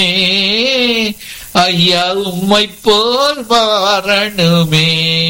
ஐயா உம்மை போல் வாரணுமே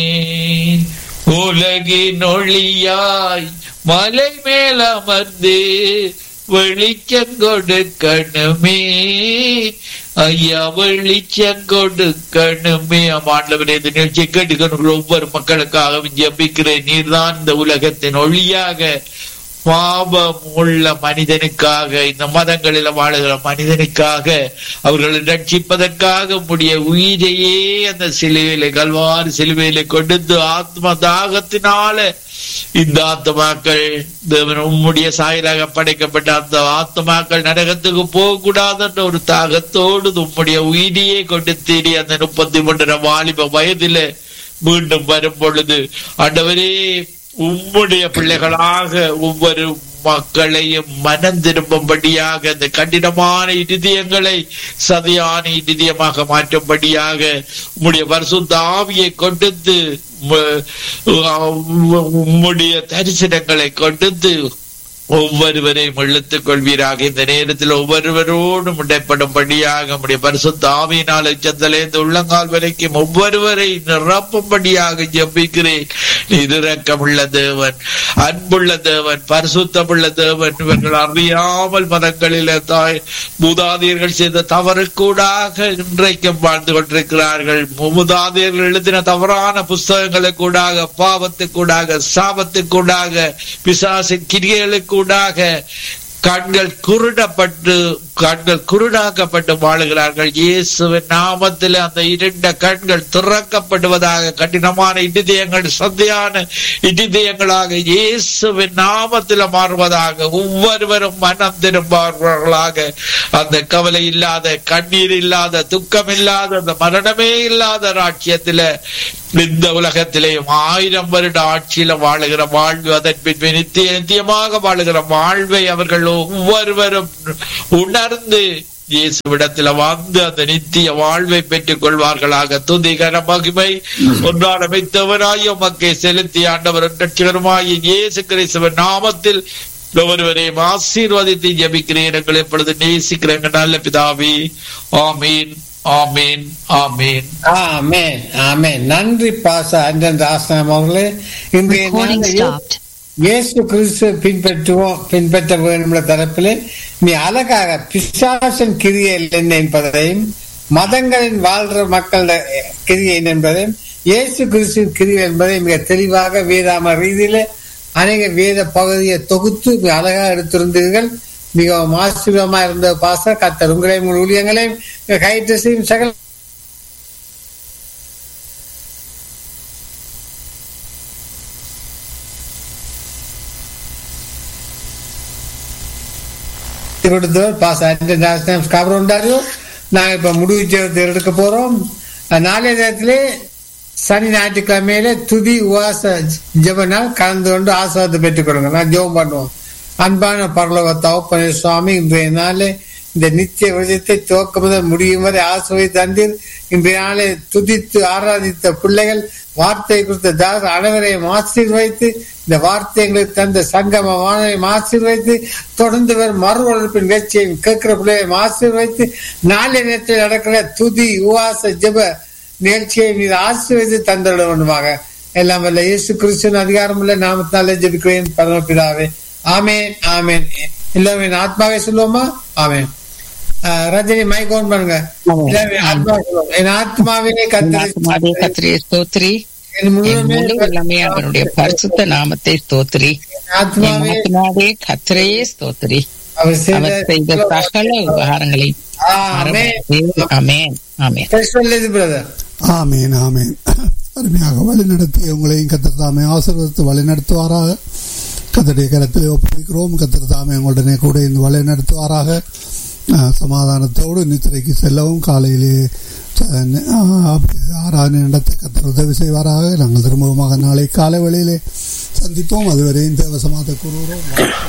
உலகின் ஒளியாய் மலை மேல் அமர்ந்து வெளிச்சம் கொடுக்கணுமே ஐயா வெளிச்சம் கொடுக்கணுமே ஆண்டவரே இந்த நிகழ்ச்சியை கேட்டுக்கணும் ஒவ்வொரு மக்களுக்காகவும் ஜெபிக்கிறேன் நீர்தான் இந்த உலகத்தின் ஒளியாக பாவம் உள்ள மனிதனுக்காக இந்த மதங்களில் வாழுகிற மனிதனுக்காக அவர்களை ரட்சிப்பதற்காக உம்முடைய உயிரையே அந்த சிலுவையில கல்வாறு சிலுவையில கொடுத்து ஆத்ம தாகத்தினால இந்த ஆத்மாக்கள் தேவன் உம்முடைய சாயலாக படைக்கப்பட்ட அந்த ஆத்மாக்கள் நரகத்துக்கு போகக்கூடாதுன்ற ஒரு தாகத்தோடு உம்முடைய உயிரியே கொடுத்தீரி அந்த முப்பத்தி மூன்றரை வாலிப வயதில மீண்டும் வரும் பொழுது ஆண்டவரே உம்முடைய பிள்ளைகளாக ஒவ்வொரு மக்களையும் மனம் திரும்பும்படியாக இந்த கடினமான இருதயங்களை சதையான இருதயமாக மாற்றும்படியாக உம்முடைய பரிசுத்த ஆவியை கொடுத்து உம்ம- உம்முடைய தரிசனங்களை கொடுத்து ஒவ்வொருவரையும் இழுத்துக் கொள்வீராக இந்த நேரத்தில் ஒவ்வொருவரோடும் இடைப்படும்படியாக உம்முடைய பரிசுத்த ஆவியினால் எச்சத்திலேந்து உள்ளங்கால் வரைக்கும் ஒவ்வொருவரை நிரப்பும்படியாக ஜெபிக்கிறேன் நீர் இரக்கமுள்ள தேவன் அன்புள்ள தேவன் பரிசுத்தமுள்ள தேவன் இவர்கள் அறியாமல் மதங்களில தாய் மூதாதையர்கள் செய்த தவறுக்கூடாக இன்றைக்கும் வாழ்ந்து கொண்டிருக்கிறார்கள் மூதாதையர்கள் எழுதின தவறான புஸ்தகங்களுக்கூடாக பாவத்துக்கூடாக சாபத்துக்கூடாக பிசாசின் கிரியைகளுக்கூடாக கண்கள் குருடப்பட்டு கண்கள் குருடாக்கப்பட்டு வாழுகிறார்கள் இயேசுவின் நாமத்தில் அந்த இருண்ட கண்கள் திறக்கப்படுவதாக கடினமான இடிதயங்கள் சந்தையான இடிதயங்களாக இயேசுவின் நாமத்தில் மாறுவதாக ஒவ்வொருவரும் மனம் திரும்புவார்களாக அந்த கவலை இல்லாத கண்ணீர் இல்லாத துக்கம் இல்லாத அந்த மரணமே இல்லாத ராட்சியத்தில இந்த உலகத்திலேயும் ஆயிரம் வருட ஆட்சியில வாழுகிற வாழ்வு அதன் பின் நித்திய நித்தியமாக வாழுகிற வாழ்வை அவர்கள் ஒவ்வொருவரும் உணர்ந்து இயேசுவிடத்தில் வந்து அந்த நித்திய வாழ்வை பெற்றுக் கொள்வார்களாக துதிகர மகிமை ஒன்றால் அமைத்தவராய் உமக்கை செலுத்தி ஆண்டவர் ரட்சகருமாய் இயேசு கிறிஸ்துவின் நாமத்தில் ஒவ்வொருவரையும் ஆசீர்வதித்து ஜபிக்கிறேன் எங்களை எப்பொழுது நேசிக்கிற எங்கள் நல்ல பிதாவே ஆமீன் ஆமீன் ஆமீன் ஆமென் ஆமென் நன்றி பாச அன்றன் ஆசனம் அவர்களே இன்றைய Recording நாளில் stopped. இயேசு கிறிஸ்து பின்பற்றுவோம் பின்பற்ற வேண்டும் என்ற தரப்பிலே நீ அழகாக பிசாசன் கிரியை என்ன என்பதையும் மதங்களின் வாழ்ற மக்கள் கிரியை என்ன என்பதையும் இயேசு கிறிஸ்து கிரியை என்பதை மிக தெளிவாக வேதாம ரீதியில அநேக வேத பகுதியை தொகுத்து மிக அழகாக எடுத்திருந்தீர்கள் மிகவும் ஆசீர்வமா இருந்த பாச கத்தர் உங்களையும் உங்கள் ஊழியங்களையும் கைட்டு செய்யும் சகல கொடுத்தவர் பாஸ் கவர் உண்டாரு நாங்க இப்ப முடிவு ஜெபத்தை எடுக்க போறோம் நாளைய தினத்திலே சனி ஞாயிற்றுக்கிழமையில துதி உவாச ஜெபனால் கலந்து கொண்டு ஆசிர்வாதத்தை பெற்றுக் கொடுங்க நான் ஜெபம் பண்ணுவோம் அன்பான பரலோக தவப்பனே சுவாமி இன்றைய நாளே இந்த நித்திய விஜயத்தை துவக்கம் முதல் முடியும் வரை ஆசிர்வை தந்தீர் இன்றைய நாளை துதித்து ஆராதித்த பிள்ளைகள் வார்த்தை குறித்த தார் அனைவரையும் ஆசீர்வைத்து இந்த வார்த்தை எங்களுக்கு தந்த சங்கம வானரையும் ஆசீர்வைத்து தொடர்ந்து வரும் மறு வளர்ப்பின் நிகழ்ச்சியையும் கேட்கிற பிள்ளைகளையும் ஆசீர்வைத்து நாளைய நேரத்தில் நடக்கிற துதி உவாச ஜெப நிகழ்ச்சியை மீது ஆசீர்வைத்து தந்திட வேண்டுமாக எல்லாம் வல்ல இயேசு கிறிஸ்துவின் அதிகாரம் உள்ள நாமத்தாலே ஜெபிக்கிறேன் பரமபிதாவே ஆமேன் ஆமேன் எல்லாமே என் ஆத்மாவே சொல்லுவோமா ஆமேன் ஆஹ் ரஜினி மைக் ஓன் பண்ணுங்க எல்லாமே ஆத்மாவே சொல்லுவோம். என் ஆத்மாவே ஆத்மாவே கத்திரி கத்திரியை ஸ்தோத்திரி என் என் முழுமே முழு உள்ளமே அவருடைய பரிசுத்த நாமத்தை ஸ்தோத்திரி என் என் ஆத்மாவே ஆத்மாவே கத்திரையே ஸ்தோத்திரி அவர் அவர் செய்த சகல உபகாரங்களை ஆமேன் அமேன் அமேன் பிரதர் ஆமேன் ஆமேன் அருமையாக வழிநடத்தி உங்களையும் கத்தர் தாமே ஆசீர்வதித்து வழிநடத்துவாராக கத்தருடைய கரத்திலே ஒப்புவிக்கிறோம் கத்தர் தாமே உங்களுடனே கூட இந்த வழி நடத்துவாராக அஹ், சமாதானத்தோடு நித்திரைக்கு செல்லவும் காலையிலே அஹ், ஆறாவது நடத்த கத்தர் உதவி செய்வாராக நாங்கள் திரும்பவுமாக நாளை காலை வேளையிலே சந்திப்போம் அதுவரை இந்த வசமாக கூறுகிறோம்